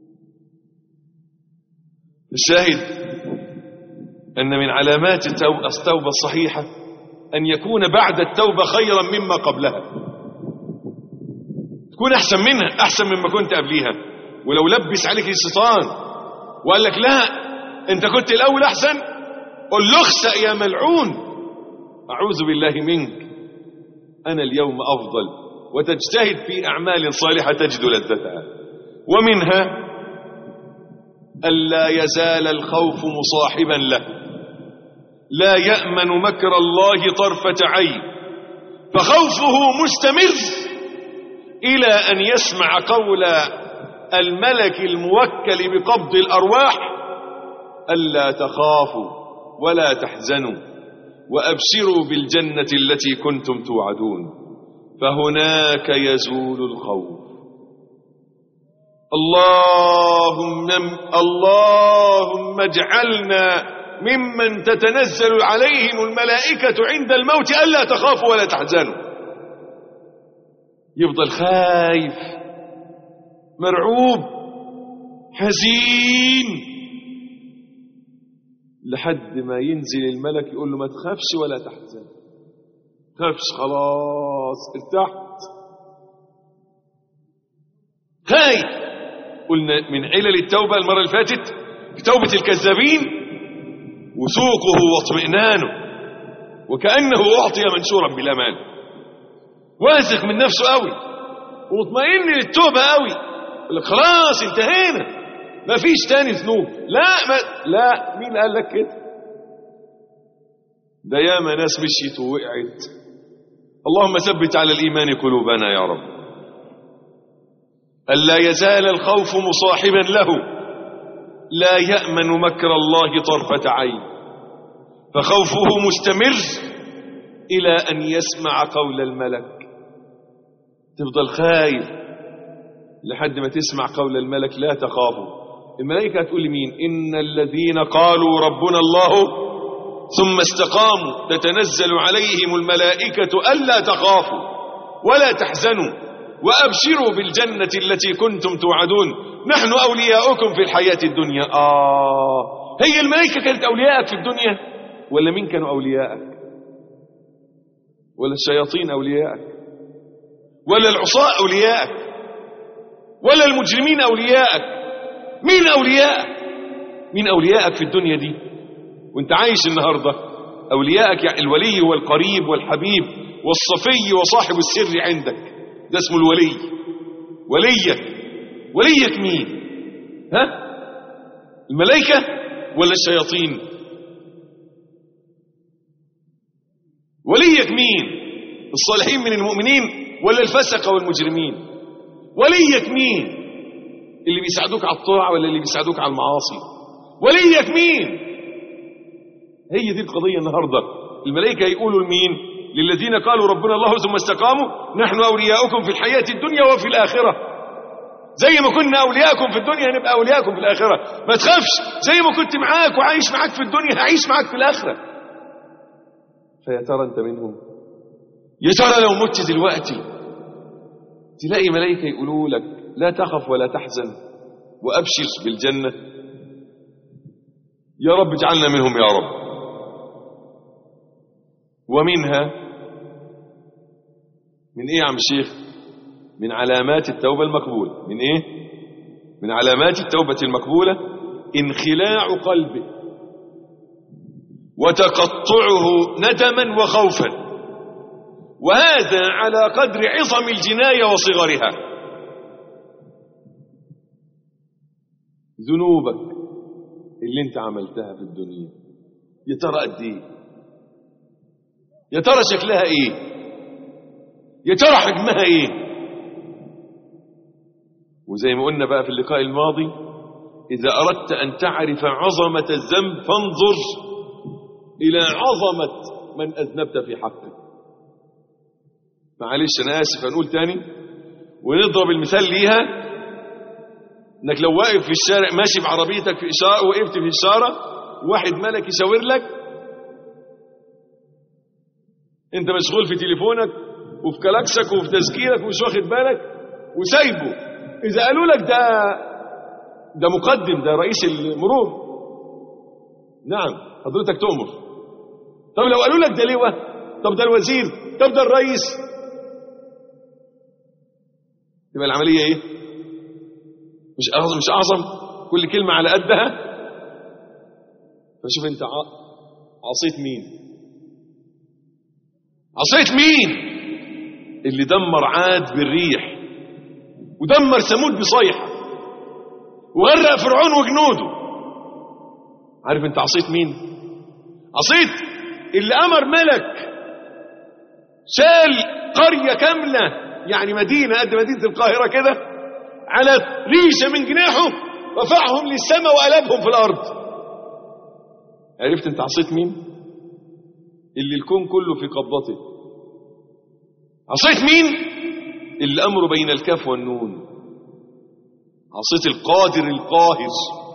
الشاهد أن من علامات التوبة التوبة الصحيحة أن يكون بعد التوبة خيرا مما قبلها تكون أحسن منها أحسن مما كنت قبليها ولو لبس عليك الشيطان وقال لك لا أنت كنت الأول أحسن قل له اخسأ يا ملعون أعوذ بالله منك أنا اليوم أفضل وتجتهد في أعمال صالحة تجد لذتها ومنها ألا يزال الخوف مصاحبا له لا يأمن مكر الله طرفة عين فخوفه مستمر إلى أن يسمع قول الملك الموكل بقبض الأرواح ألا تخافوا ولا تحزنوا وأبشروا بالجنة التي كنتم توعدون فهناك يزول الخوف اللهم اللهم اجعلنا ممن تتنزل عليهم الملائكة عند الموت ألا تخافوا ولا تحزنوا يفضل خايف مرعوب حزين لحد ما ينزل الملك يقول له ما تخافش ولا تحزن تخافش خلاص ارتحت خايف قلنا من علل التوبة المرة اللي فاتت في توبة الكذابين وثوقه واطمئنانه وكأنه أعطي منشورا بالأمان واثق من نفسه قوي ومطمئن للتوبة قوي يقول لك خلاص انتهينا ما فيش تاني ذنوب لا ما لا مين قال لك كده ده ياما ناس مشيت ووقعت اللهم ثبت على الإيمان قلوبنا يا رب ألا يزال الخوف مصاحبا له لا يأمن مكر الله طرفة عين فخوفه مستمر إلى أن يسمع قول الملك تفضل خايف لحد ما تسمع قول الملك لا تخافوا الملائكة هتقول لمين إن الذين قالوا ربنا الله ثم استقاموا تتنزل عليهم الملائكة ألا تخافوا ولا تحزنوا وأبشروا بالجنة التي كنتم توعدون نحن أولياؤكم في الحياة الدنيا آه هي الملائكة كانت أولياءك في الدنيا ولا مين كانوا أولياءك ولا الشياطين أولياءك ولا العصاة أولياءك ولا المجرمين أولياءك مين أولياءك مين أولياءك في الدنيا دي وانت عايش النهاردة أولياءك يعني الولي والقريب والحبيب والصفي وصاحب السر عندك ده اسمه الولي وليك وليك مين ها الملائكة ولا الشياطين وليك مين الصالحين من المؤمنين ولا الفسقة والمجرمين وليك مين اللي بيساعدوك على الطاعة ولا اللي بيساعدوك على المعاصي وليك مين هي دي القضية النهاردة الملائكة يقولوا لمين للذين قالوا ربنا الله ثم استقاموا نحن أولياؤكم في الحياة الدنيا وفي الآخرة زي ما كنا أولياءكم في الدنيا نبقى أولياءكم في الآخرة ما تخافش زي ما كنت معاك وعايش معاك في الدنيا هعيش معاك في الآخرة فيا ترى أنت منهم يا ترى لو مت دلوقتي تلاقي ملائكة يقولوا لك لا تخف ولا تحزن وأبشر بالجنة يا رب اجعلنا منهم يا رب ومنها من ايه يا عم الشيخ من علامات التوبة المقبولة من ايه من علامات التوبة المقبولة انخلاع قلبه وتقطعه ندما وخوفا وهذا على قدر عظم الجناية وصغرها ذنوبك اللي انت عملتها في الدنيا يا ترى قد ايه يا ترى شكلها ايه يا ترى حجمها ايه وزي ما قلنا بقى في اللقاء الماضي اذا اردت ان تعرف عظمة الذنب فانظر الى عظمة من اذنبت في حقه معلش انا اسف هنقول تاني ونضرب المثال ليها انك لو واقف في الشارع ماشي بعربيتك في اشاره وقفت في اشاره واحد ملك يشاور لك انت مشغول في تليفونك وفي كلاكسك وفي تذكيرك ومش واخد بالك وسايبه اذا قالوا لك ده ده مقدم ده رئيس المرور نعم حضرتك تؤمر طب لو قالوا لك ده لواء طب ده الوزير طب ده الرئيس تبقى العمليه ايه مش اعظم مش اعظم كل كلمه على قدها فشوف انت عصيت مين عصيت مين اللي دمر عاد بالريح ودمر ثمود بصيحه وغرق فرعون وجنوده عارف انت عصيت مين عصيت اللي امر ملك شال قريه كامله يعني مدينة قد مدينة القاهرة كده على ريشة من جناحه رفعهم للسماء وقلبهم في الأرض عرفت انت عصيت مين اللي الكون كله في قبضته عصيت مين اللي أمره بين الكاف والنون عصيت القادر القاهر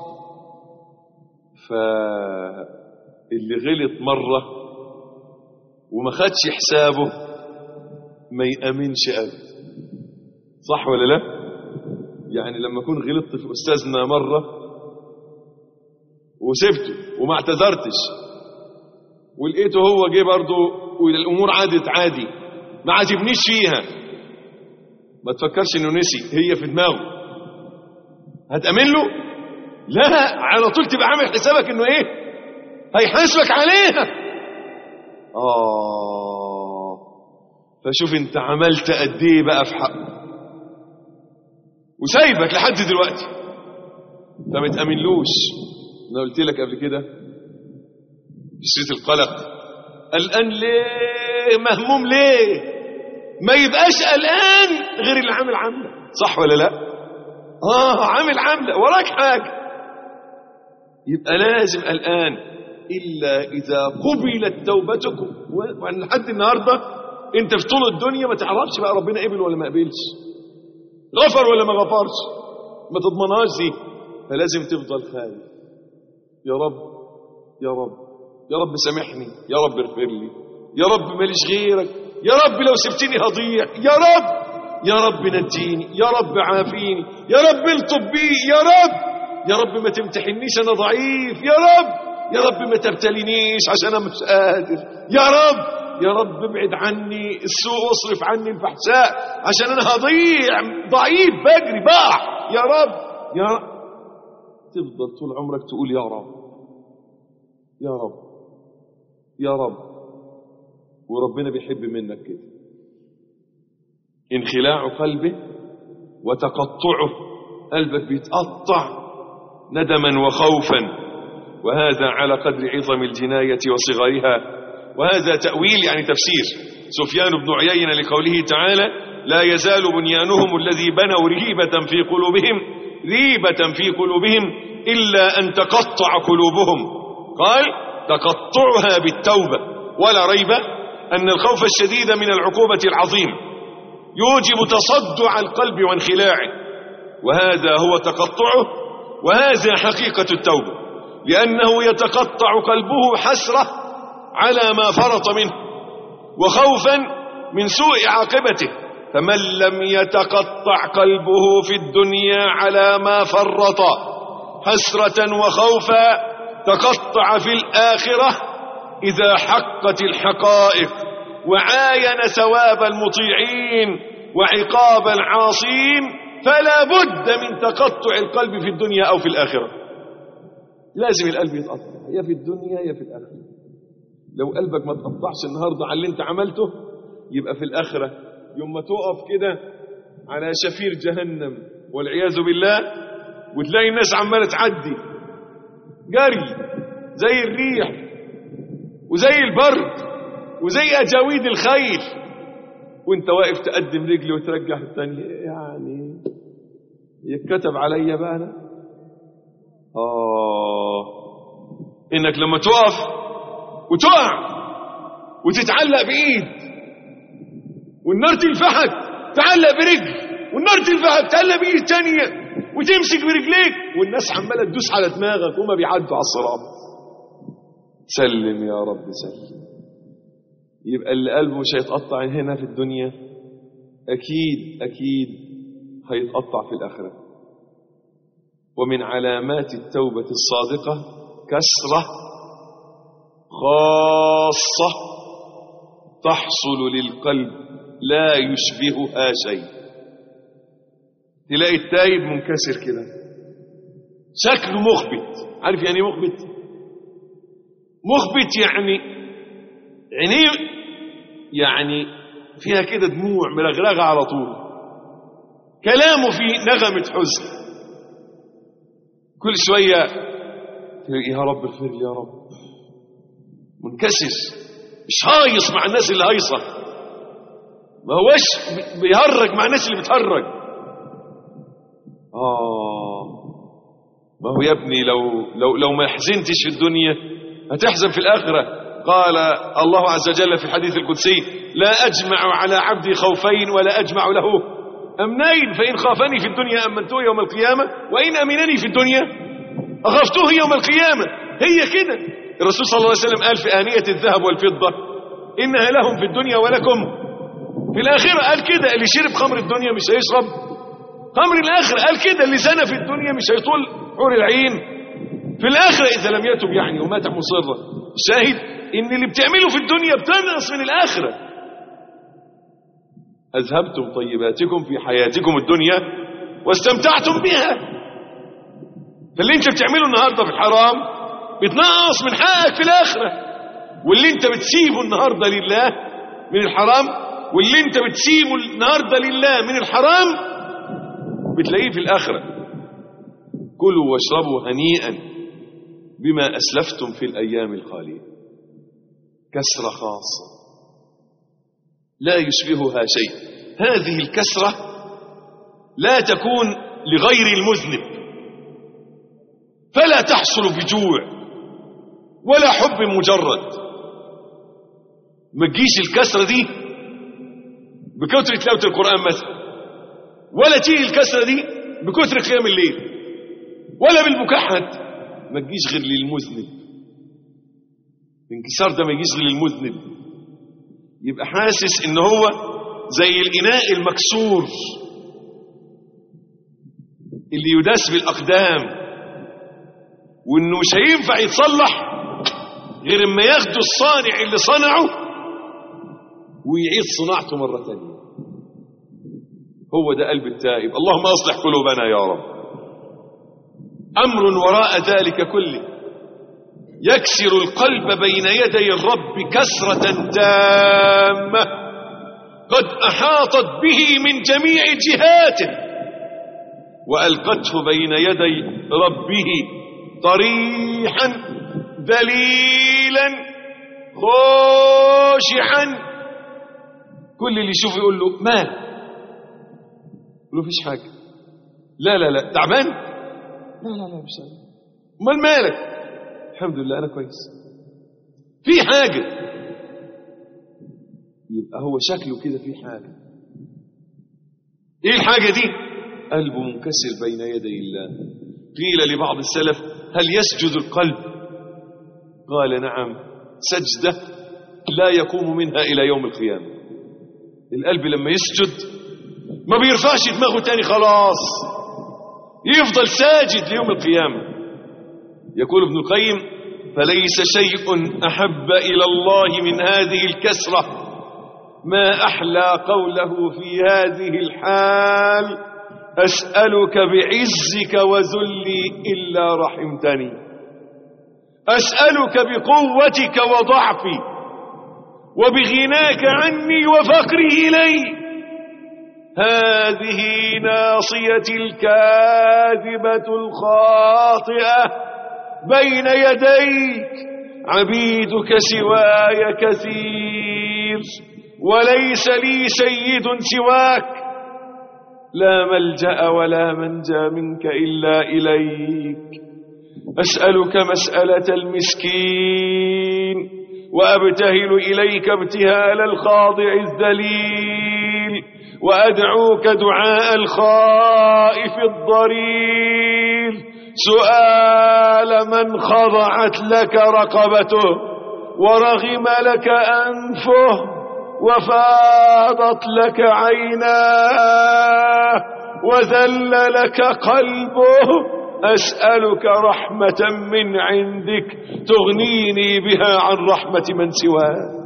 فاللي غلط مرة وما خدش حسابه ما يأمنش أبدا صح ولا لا يعني لما أكون غلطت في أستاذنا مرة وسبته وما اعتذرتش ولقيته هو جه برضه والامور عادت عادي ما عاتبنيش فيها ما تفكرش انه نسي هي في دماغه هتأمن له لا على طول تبقى عامل حسابك انه ايه هيحاسبك عليها اه فشوف انت عملت قد ايه بقى في حقه وسايبك لحد دلوقتي فما تأمنلوش انا قلت لك قبل كده في سيره القلق قلقان ليه مهموم ليه ما يبقاش قلقان غير اللي عامل عامله صح ولا لا اه عامل عامله وراك حاجه يبقى لازم قلقان الا اذا قبلت توبتكم ولحد النهارده انت في طول الدنيا ما تعرفش بقى ربنا قبل ولا ما قبلش غفر ولا ما غفرش ما تضمنهاش دي فلازم تفضل خايف يا رب يا رب يا رب سامحني يا رب اغفر لي يا رب ماليش غيرك يا رب لو سبتني هضيع يا رب يا رب نجيني يا رب عافيني يا رب الطب بي يا رب يا رب ما تمتحنيش انا ضعيف يا رب يا رب ما تبتلينيش عشان انا مش قادر يا رب يا رب ابعد عني السوء واصرف عني الفحشاء عشان انا هضيع ضعيف بجري بقع يا رب يا رب تفضل طول عمرك تقول يا رب يا رب يا رب وربنا بيحب منك كده انخلاع قلبه وتقطعه قلبك بيتقطع ندما وخوفا وهذا على قدر عظم الجناية وصغرها وهذا تأويل يعني تفسير سفيان بن عيينة لقوله تعالى لا يزال بنيانهم الذي بنوا ريبة في قلوبهم ريبة في قلوبهم إلا أن تقطع قلوبهم قال تقطعها بالتوبة ولا ريب أن الخوف الشديد من العقوبة العظيم يوجب تصدع القلب وانخلاعه وهذا هو تقطعه وهذا حقيقة التوبة لأنه يتقطع قلبه حسرة على ما فرط منه وخوفا من سوء عاقبته فمن لم يتقطع قلبه في الدنيا على ما فرط حسرة وخوفا تقطع في الآخرة إذا حقت الحقائق وعاين ثواب المطيعين وعقاب العاصين فلا بد من تقطع القلب في الدنيا أو في الآخرة لازم القلب يتقطع يا في الدنيا يا في الآخرة لو قلبك ما تقطعش النهاردة على اللي انت عملته يبقى في الآخرة يوم ما تقف كده على شفير جهنم والعياذ بالله وتلاقي الناس عمالة تعدي جري زي الريح وزي البرد وزي أجاويد الخيل وانت واقف تقدم رجل وترجع الثانية يعني يتكتب عليا بقى أنا آه إنك لما تقف وتقع وتتعلق بإيد والنار تلفحك تعلق برجل والنار تلفحك تعلق بإيد تانية وتمسك برجليك والناس عمالة تدوس على دماغك وما بيعدوا على الصراط سلم يا رب سلم يبقى اللي قلبه مش هيتقطع هنا في الدنيا أكيد أكيد هيتقطع في الآخرة ومن علامات التوبة الصادقة كسرة خاصة تحصل للقلب لا يشبهها شيء تلاقي التايب منكسر كده شكله مخبت عارف يعني ايه مخبت مخبت يعني عينيه يعني فيها كده دموع مرغرغة على طول كلامه في نغمة حزن كل شوية يا رب اغفر لي يا رب منكسر مش هايص مع الناس اللي هايصة ما هوش بيهرج مع الناس اللي بتهرج آه ما هو يا ابني لو لو لو ما حزنتش في الدنيا هتحزن في الآخرة قال الله عز وجل في الحديث القدسي لا أجمع على عبدي خوفين ولا أجمع له أمنين فإن خافني في الدنيا أمنته يوم القيامة وإن أمنني في الدنيا أخافته يوم القيامة هي كده الرسول صلى الله عليه وسلم قال في آنية الذهب والفضة إنها لهم في الدنيا ولكم في الآخرة قال كده اللي شرب خمر الدنيا مش هيشرب خمر الآخرة قال كده اللي زنى في الدنيا مش هيطول حور العين في الآخرة إذا لم يتب يعني ومات مصرا شاهد إن اللي بتعمله في الدنيا بتنقص من الآخرة أذهبتم طيباتكم في حياتكم الدنيا واستمتعتم بها فاللي انت بتعمله النهاردة في الحرام بتنقص من حقك في الآخرة واللي انت بتسيبه النهاردة لله من الحرام واللي انت بتسيبه النهاردة لله من الحرام بتلاقيه في الآخرة كلوا واشربوا هنيئا بما أسلفتم في الأيام الخالية كسرة خاصة لا يشبهها شيء هذه الكسرة لا تكون لغير المذنب فلا تحصل بجوع ولا حب مجرد ما تجيش الكسرة دي بكثرة تلاوة القرآن مثلا ولا تيجي الكسرة دي بكثرة قيام الليل ولا بالبكاء حتى ما تجيش غير للمذنب الانكسار ده ما يجيش غير للمذنب يبقى حاسس ان هو زي الاناء المكسور اللي يداس بالاقدام وانه مش هينفع يتصلح غير اما ياخدوا الصانع اللي صنعه ويعيد صناعته مرة ثانية هو ده قلب التائب اللهم اصلح قلوبنا يا رب امر وراء ذلك كله يكسر القلب بين يدي الرب كسرة تامة قد أحاطت به من جميع جهاته وألقته بين يدي ربه طريحا ذليلا خاشعا كل اللي يشوفه يقول له مال يقول له فيش حاجة لا لا لا تعبان لا لا لا مش تعبان امال مالك الحمد لله أنا كويس في حاجة يبقى هو شكله كده في حاجة ايه الحاجة دي قلبه منكسر بين يدي الله قيل لبعض السلف هل يسجد القلب قال نعم سجدة لا يقوم منها إلى يوم القيامة القلب لما يسجد ما بيرفعش دماغه تاني خلاص يفضل ساجد ليوم القيامة يقول ابن القيم فليس شيء أحب إلى الله من هذه الكسرة ما أحلى قوله في هذه الحال أسألك بعزك وذلي إلا رحمتني أسألك بقوتك وضعفي وبغناك عني وفقري إلي هذه ناصيتي الكاذبة الخاطئة بين يديك عبيدك سواي كثير وليس لي سيد سواك لا ملجأ ولا منجى منك إلا إليك أسألك مسألة المسكين وأبتهل إليك ابتهال الخاضع الذليل وأدعوك دعاء الخائف الضرير سؤال من خضعت لك رقبته ورغم لك أنفه وفاضت لك عيناه وذل لك قلبه أسألك رحمة من عندك تغنيني بها عن رحمة من سواك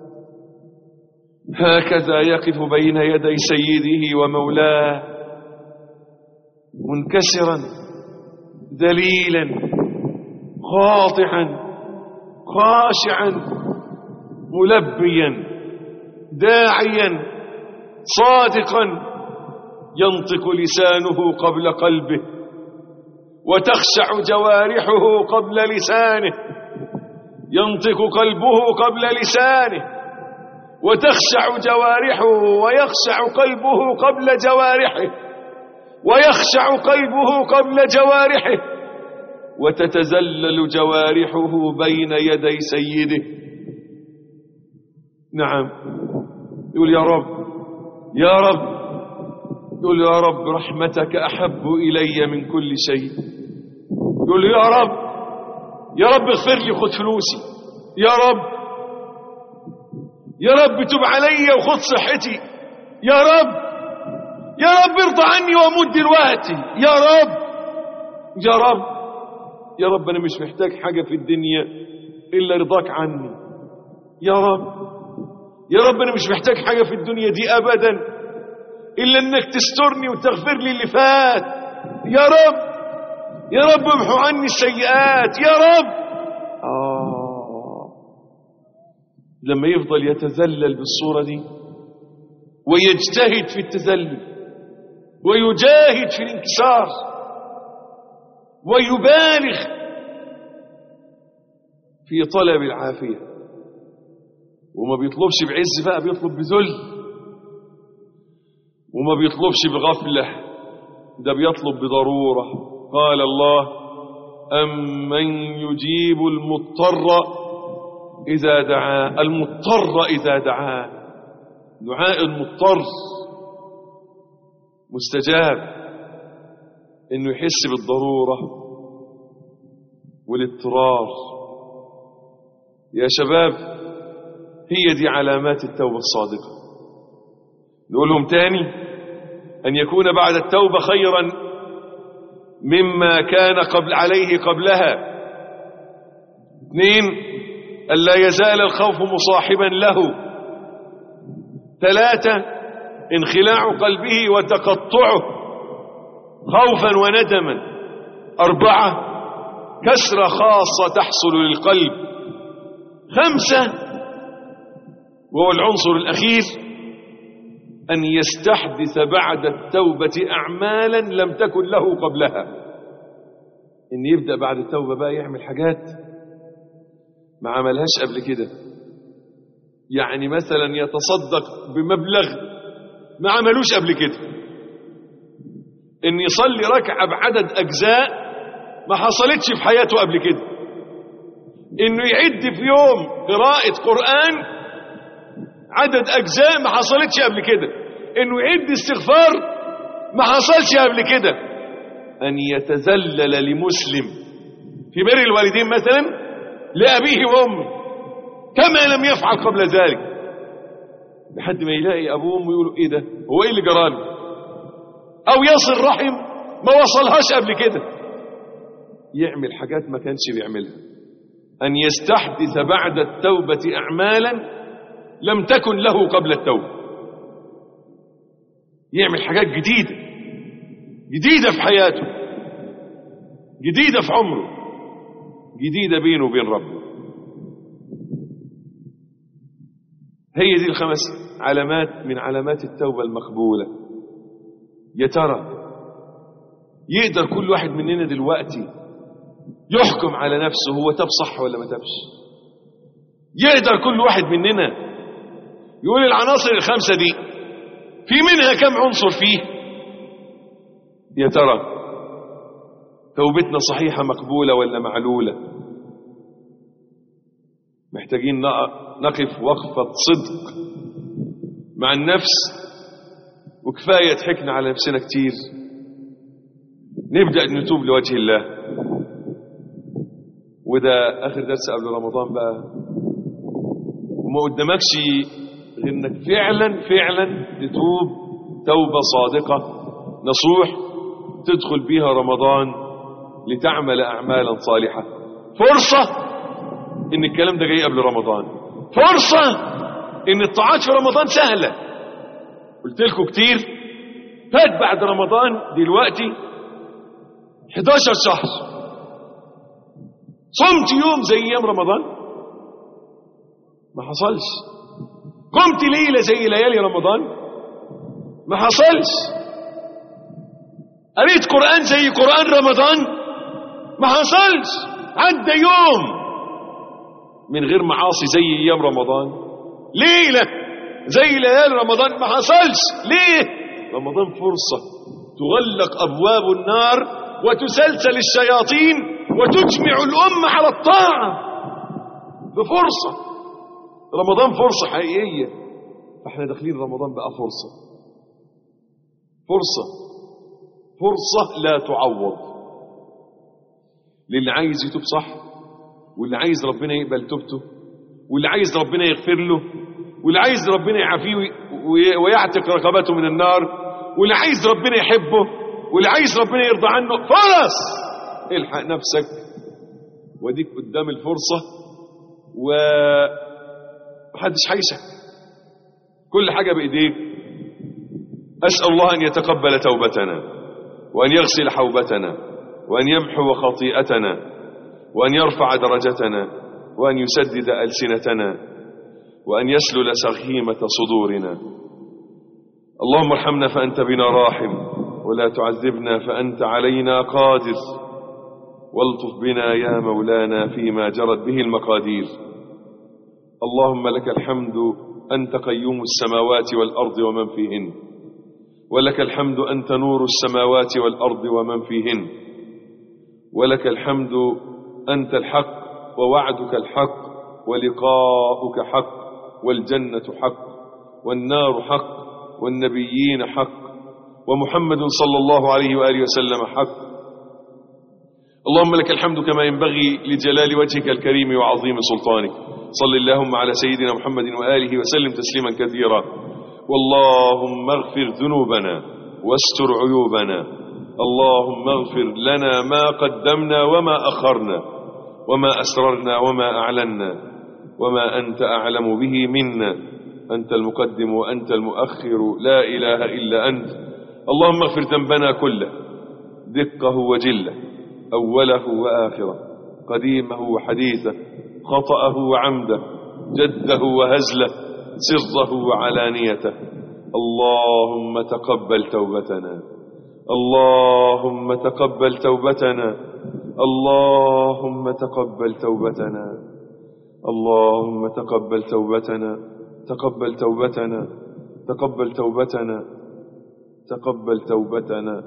هكذا يقف بين يدي سيده ومولاه منكسرا ذليلا خاطعا خاشعا ملبيا داعيا صادقا ينطق لسانه قبل قلبه وتخشع جوارحه قبل لسانه ينطق قلبه قبل لسانه وتخشع جوارحه ويخشع قلبه قبل جوارحه ويخشع قلبه قبل جوارحه وتتزلل جوارحه بين يدي سيده نعم يقول يا رب يا رب يقول يا رب رحمتك أحب إلي من كل شيء يقول يا رب يا رب اغفر لي خذ فلوسي يا رب يا رب تب علي وخذ صحتي يا رب يا رب ارضى عني واموت دلوقتي يا رب يا رب يا رب انا مش محتاج حاجه في الدنيا الا رضاك عني يا رب يا رب انا مش محتاج حاجه في الدنيا دي ابدا الا انك تسترني وتغفر لي اللي فات يا رب يا رب امحو عني السيئات يا رب آه. لما يفضل يتذلل بالصوره دي ويجتهد في التذلل ويجاهد في الانكسار ويبالغ في طلب العافية وما بيطلبش بعز بقى بيطلب بذل وما بيطلبش بغفلة ده بيطلب بضرورة قال الله أمن يجيب المضطر إذا دعاه المضطر إذا دعاه دعاء المضطر مستجاب انه يحس بالضرورة والاضطرار يا شباب هي دي علامات التوبة الصادقة نقولهم تاني أن يكون بعد التوبة خيرا مما كان قبل عليه قبلها اثنين ألا يزال الخوف مصاحبا له ثلاثة انخلاع قلبه وتقطعه خوفا وندما أربعة كسرة خاصة تحصل للقلب خمسة وهو العنصر الأخير أن يستحدث بعد التوبة أعمالا لم تكن له قبلها إن يبدأ بعد التوبة بقى يعمل حاجات ما عملهاش قبل كده يعني مثلا يتصدق بمبلغ ما عملوش قبل كده ان يصلي ركعة بعدد اجزاء ما حصلتش في حياته قبل كده انه يعد في يوم قراءة قرآن عدد اجزاء ما حصلتش قبل كده انه يعد استغفار ما حصلش قبل كده ان يتذلل لمسلم في بر الوالدين مثلا لأبيه وأمه كما لم يفعل قبل ذلك لحد ما يلاقي أبوه وأمه يقولوا إيه ده هو إيه اللي جراله أو يصل رحم ما وصلهاش قبل كده يعمل حاجات ما كانش بيعملها أن يستحدث بعد التوبة أعمالا لم تكن له قبل التوبة يعمل حاجات جديدة جديدة في حياته جديدة في عمره جديدة بينه وبين ربه هي دي الخمس علامات من علامات التوبة المقبولة يا ترى يقدر كل واحد مننا دلوقتي يحكم على نفسه هو تاب صح ولا ما تابش يقدر كل واحد مننا يقول العناصر الخمسة دي في منها كم عنصر فيه يا ترى توبتنا صحيحة مقبولة ولا معلولة محتاجين نقف وقفة صدق مع النفس وكفاية ضحكنا على نفسنا كتير نبدأ نتوب لوجه الله وده آخر درس قبل رمضان بقى وما قدامكش غير انك فعلا فعلا تتوب توبة صادقة نصوح تدخل بيها رمضان لتعمل أعمالا صالحة فرصة إن الكلام ده جاي قبل رمضان فرصة إن الطاعات في رمضان سهلة قلت لكم كتير فات بعد رمضان دلوقتي 11 شهر صمت يوم زي أيام رمضان ما حصلش قمت ليلة زي ليالي رمضان ما حصلش قريت قرآن زي قرآن رمضان ما حصلش عدى يوم من غير معاصي زي ايام رمضان ليله زي ليالي رمضان ما حصلش ليه رمضان فرصة تغلق أبواب النار وتسلسل الشياطين وتجمع الأمة على الطاعة بفرصة رمضان فرصة حقيقية فاحنا داخلين رمضان بقى فرصة فرصة فرصة لا تعوض للي عايز يتوب صح واللي عايز ربنا يقبل توبته واللي عايز ربنا يغفر له واللي عايز ربنا يعافيه وي- ويعتق رقبته من النار واللي عايز ربنا يحبه واللي عايز ربنا يرضى عنه فرص الحق نفسك وديك قدام الفرصة ومحدش حيشك كل حاجة بإيديك أسأل الله أن يتقبل توبتنا وأن يغسل حوبتنا وأن يمحو خطيئتنا وأن يرفع درجتنا وأن يسدد ألسنتنا وأن يسلل سخيمة صدورنا اللهم ارحمنا فأنت بنا راحم ولا تعذبنا فأنت علينا قادر والطف بنا يا مولانا فيما جرت به المقادير اللهم لك الحمد أنت قيوم السماوات والأرض ومن فيهن ولك الحمد أنت نور السماوات والأرض ومن فيهن ولك الحمد أنت الحق ووعدك الحق ولقاؤك حق والجنة حق والنار حق والنبيين حق ومحمد صلى الله عليه وآله وسلم حق اللهم لك الحمد كما ينبغي لجلال وجهك الكريم وعظيم سلطانك صل اللهم على سيدنا محمد وآله وسلم تسليما كثيرا واللهم اغفر ذنوبنا واستر عيوبنا اللهم اغفر لنا ما قدمنا وما أخرنا وما أسررنا وما أعلنا وما أنت أعلم به منا أنت المقدم وأنت المؤخر لا إله إلا أنت اللهم اغفر ذنبنا كله دقه وجله أوله وآخره قديمه وحديثه خطأه وعمده جده وهزله سره وعلانيته اللهم تقبل توبتنا اللهم تقبل توبتنا اللهم تقبل توبتنا اللهم تقبل توبتنا تقبل توبتنا تقبل توبتنا تقبل توبتنا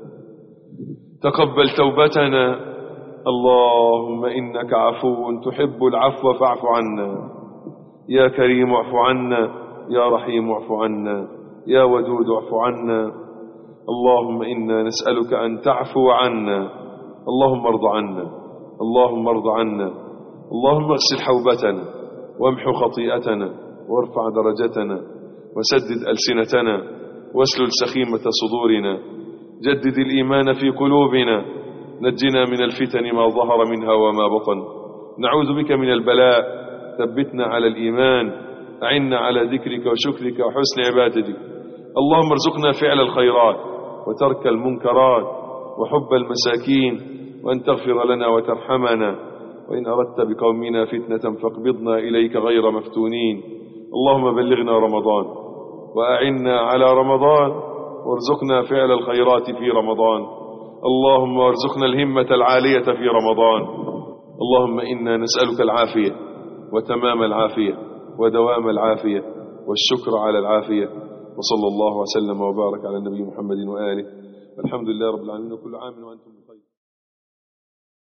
تقبل توبتنا اللهم إنك عفو تحب العفو فاعف عنا يا كريم اعف عنا يا رحيم اعف عنا يا ودود اعف عنا اللهم إنا نسألك أن تعفو عنا اللهم ارض عنا اللهم ارض عنا اللهم اغسل حوبتنا وامحو خطيئتنا وارفع درجتنا وسدد ألسنتنا واسلل سخيمة صدورنا جدد الإيمان في قلوبنا نجنا من الفتن ما ظهر منها وما بطن نعوذ بك من البلاء ثبتنا على الإيمان أعنا على ذكرك وشكرك وحسن عبادتك اللهم ارزقنا فعل الخيرات وترك المنكرات وحب المساكين وأن تغفر لنا وترحمنا وإن أردت بقومنا فتنة فاقبضنا إليك غير مفتونين اللهم بلغنا رمضان وأعنا على رمضان وارزقنا فعل الخيرات في رمضان اللهم وارزقنا الهمة العالية في رمضان اللهم إنا نسألك العافية وتمام العافية ودوام العافية والشكر على العافية وصلى الله وسلم وبارك على النبي محمد وآله الحمد لله رب العالمين وكل عام وأنتم بخير